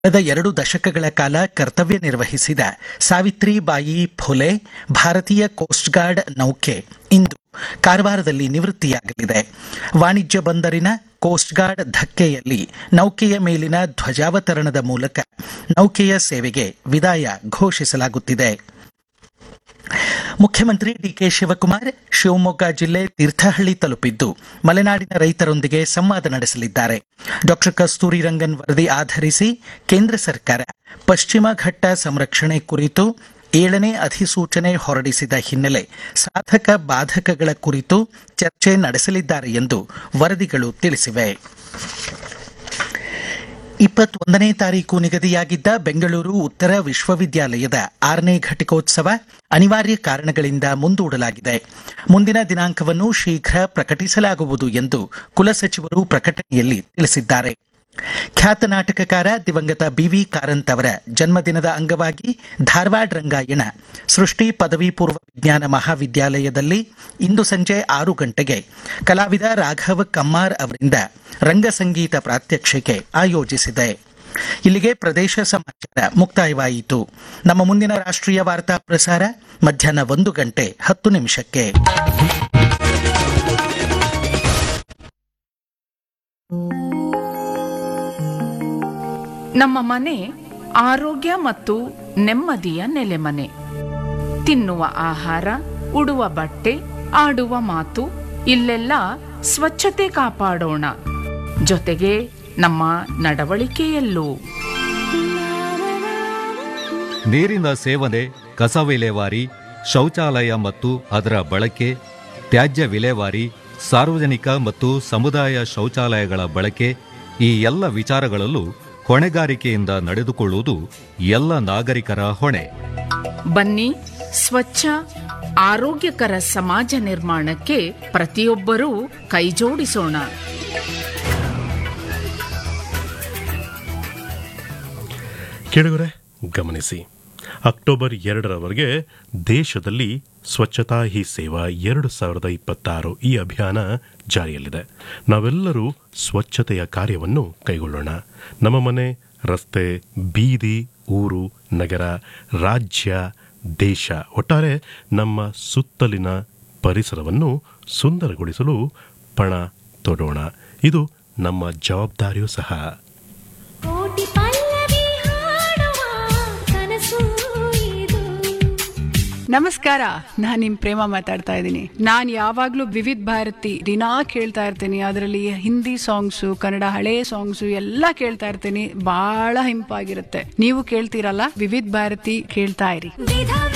ಕಳೆದ ಎರಡು ದಶಕಗಳ ಕಾಲ ಕರ್ತವ್ಯ ನಿರ್ವಹಿಸಿದ ಸಾವಿತ್ರಿಬಾಯಿ ಫುಲೆ ಭಾರತೀಯ ಕೋಸ್ಟ್ ಗಾರ್ಡ್ ನೌಕೆ ಇಂದು ಕಾರವಾರದಲ್ಲಿ ನಿವೃತ್ತಿಯಾಗಲಿದೆ ವಾಣಿಜ್ಯ ಬಂದರಿನ ಕೋಸ್ಟ್ ಗಾರ್ಡ್ ಧಕ್ಕೆಯಲ್ಲಿ ನೌಕೆಯ ಮೇಲಿನ ಧ್ವಜಾವತರಣದ ಮೂಲಕ ನೌಕೆಯ ಸೇವೆಗೆ ವಿದಾಯ ಘೋಷಿಸಲಾಗುತ್ತಿದೆ ಮುಖ್ಯಮಂತ್ರಿ ಡಿಕೆ ಶಿವಕುಮಾರ್ ಶಿವಮೊಗ್ಗ ಜಿಲ್ಲೆ ತೀರ್ಥಹಳ್ಳಿ ತಲುಪಿದ್ದು ಮಲೆನಾಡಿನ ರೈತರೊಂದಿಗೆ ಸಂವಾದ ನಡೆಸಲಿದ್ದಾರೆ ಡಾಕ್ಟರ್ ಕಸ್ತೂರಿ ರಂಗನ್ ವರದಿ ಆಧರಿಸಿ ಕೇಂದ್ರ ಸರ್ಕಾರ ಪಶ್ಚಿಮ ಘಟ್ಟ ಸಂರಕ್ಷಣೆ ಕುರಿತು ಏಳನೇ ಅಧಿಸೂಚನೆ ಹೊರಡಿಸಿದ ಹಿನ್ನೆಲೆ ಸಾಧಕ ಬಾಧಕಗಳ ಕುರಿತು ಚರ್ಚೆ ನಡೆಸಲಿದ್ದಾರೆ ಎಂದು ವರದಿಗಳು ತಿಳಿಸಿವೆ ಇಪ್ಪತ್ತೊಂದನೇ ತಾರೀಕು ನಿಗದಿಯಾಗಿದ್ದ ಬೆಂಗಳೂರು ಉತ್ತರ ವಿಶ್ವವಿದ್ಯಾಲಯದ ಆರನೇ ಘಟಿಕೋತ್ಸವ ಅನಿವಾರ್ಯ ಕಾರಣಗಳಿಂದ ಮುಂದೂಡಲಾಗಿದೆ ಮುಂದಿನ ದಿನಾಂಕವನ್ನು ಶೀಘ್ರ ಪ್ರಕಟಿಸಲಾಗುವುದು ಎಂದು ಕುಲಸಚಿವರು ಪ್ರಕಟಣೆಯಲ್ಲಿ ತಿಳಿಸಿದ್ದಾರೆ ಖ್ಯಾತ ನಾಟಕಕಾರ ದಿವಂಗತ ಬಿವಿ ಕಾರಂತ್ ಅವರ ಜನ್ಮದಿನದ ಅಂಗವಾಗಿ ಧಾರವಾಡ ರಂಗಾಯಣ ಸೃಷ್ಟಿ ಪದವಿ ಪೂರ್ವ ವಿಜ್ಞಾನ ಮಹಾವಿದ್ಯಾಲಯದಲ್ಲಿ ಇಂದು ಸಂಜೆ ಆರು ಗಂಟೆಗೆ ಕಲಾವಿದ ರಾಘವ ಕಮ್ಮಾರ್ ಅವರಿಂದ ರಂಗಸಂಗೀತ ಪ್ರಾತ್ಯಕ್ಷಿಕೆ ಆಯೋಜಿಸಿದೆ ಇಲ್ಲಿಗೆ ಪ್ರದೇಶ ಸಮಾಚಾರ ಮುಕ್ತಾಯವಾಯಿತು ನಮ್ಮ ಮುಂದಿನ ರಾಷ್ಟ್ರೀಯ ವಾರ್ತಾ ಪ್ರಸಾರ ಮಧ್ಯಾಹ್ನ ಒಂದು ಗಂಟೆ ಹತ್ತು ನಿಮಿಷಕ್ಕೆ ನಮ್ಮ ಮನೆ ಆರೋಗ್ಯ ಮತ್ತು ನೆಮ್ಮದಿಯ ನೆಲೆಮನೆ ತಿನ್ನುವ ಆಹಾರ ಉಡುವ ಬಟ್ಟೆ ಆಡುವ ಮಾತು ಇಲ್ಲೆಲ್ಲ ಸ್ವಚ್ಛತೆ ಕಾಪಾಡೋಣ ಜೊತೆಗೆ ನಮ್ಮ ನಡವಳಿಕೆಯಲ್ಲೂ ನೀರಿನ ಸೇವನೆ ಕಸ ವಿಲೇವಾರಿ ಶೌಚಾಲಯ ಮತ್ತು ಅದರ ಬಳಕೆ ತ್ಯಾಜ್ಯ ವಿಲೇವಾರಿ ಸಾರ್ವಜನಿಕ ಮತ್ತು ಸಮುದಾಯ ಶೌಚಾಲಯಗಳ ಬಳಕೆ ಈ ಎಲ್ಲ ವಿಚಾರಗಳಲ್ಲೂ ಹೊಣೆಗಾರಿಕೆಯಿಂದ ನಡೆದುಕೊಳ್ಳುವುದು ಎಲ್ಲ ನಾಗರಿಕರ ಹೊಣೆ ಬನ್ನಿ ಸ್ವಚ್ಛ ಆರೋಗ್ಯಕರ ಸಮಾಜ ನಿರ್ಮಾಣಕ್ಕೆ ಪ್ರತಿಯೊಬ್ಬರೂ ಕೈಜೋಡಿಸೋಣ ಕೇಳುಗರೆ ಗಮನಿಸಿ ಅಕ್ಟೋಬರ್ ಎರಡರವರೆಗೆ ದೇಶದಲ್ಲಿ ಸ್ವಚ್ಛತಾ ಹಿ ಸೇವಾ ಎರಡು ಸಾವಿರದ ಇಪ್ಪತ್ತಾರು ಈ ಅಭಿಯಾನ ಜಾರಿಯಲ್ಲಿದೆ ನಾವೆಲ್ಲರೂ ಸ್ವಚ್ಛತೆಯ ಕಾರ್ಯವನ್ನು ಕೈಗೊಳ್ಳೋಣ ನಮ್ಮ ಮನೆ ರಸ್ತೆ ಬೀದಿ ಊರು ನಗರ ರಾಜ್ಯ ದೇಶ ಒಟ್ಟಾರೆ ನಮ್ಮ ಸುತ್ತಲಿನ ಪರಿಸರವನ್ನು ಸುಂದರಗೊಳಿಸಲು ಪಣ ತೊಡೋಣ ಇದು ನಮ್ಮ ಜವಾಬ್ದಾರಿಯೂ ಸಹ ಕೋಟಿ ಪಲ್ಲವಿ ಹಾಡುವ ಕನಸು ಇದು ನಮಸ್ಕಾರ ನಾನು ನಿಮ್ ಪ್ರೇಮ ಮಾತಾಡ್ತಾ ಇದ್ದೀನಿ ನಾನು ಯಾವಾಗ್ಲೂ ವಿವಿಧ ಭಾರತಿ ದಿನಾ ಕೇಳ್ತಾ ಇರ್ತೀನಿ ಅದರಲ್ಲಿ ಹಿಂದಿ ಸಾಂಗ್ಸು ಕನ್ನಡ ಹಳೆ ಸಾಂಗ್ಸು ಎಲ್ಲ ಕೇಳ್ತಾ ಇರ್ತೀನಿ ಬಹಳ ಹಿಂಪಾಗಿರುತ್ತೆ ನೀವು ಕೇಳ್ತೀರಲ್ಲ ವಿವಿಧ ಭಾರತಿ ಕೇಳ್ತಾ ಇರಿ ವಿಧ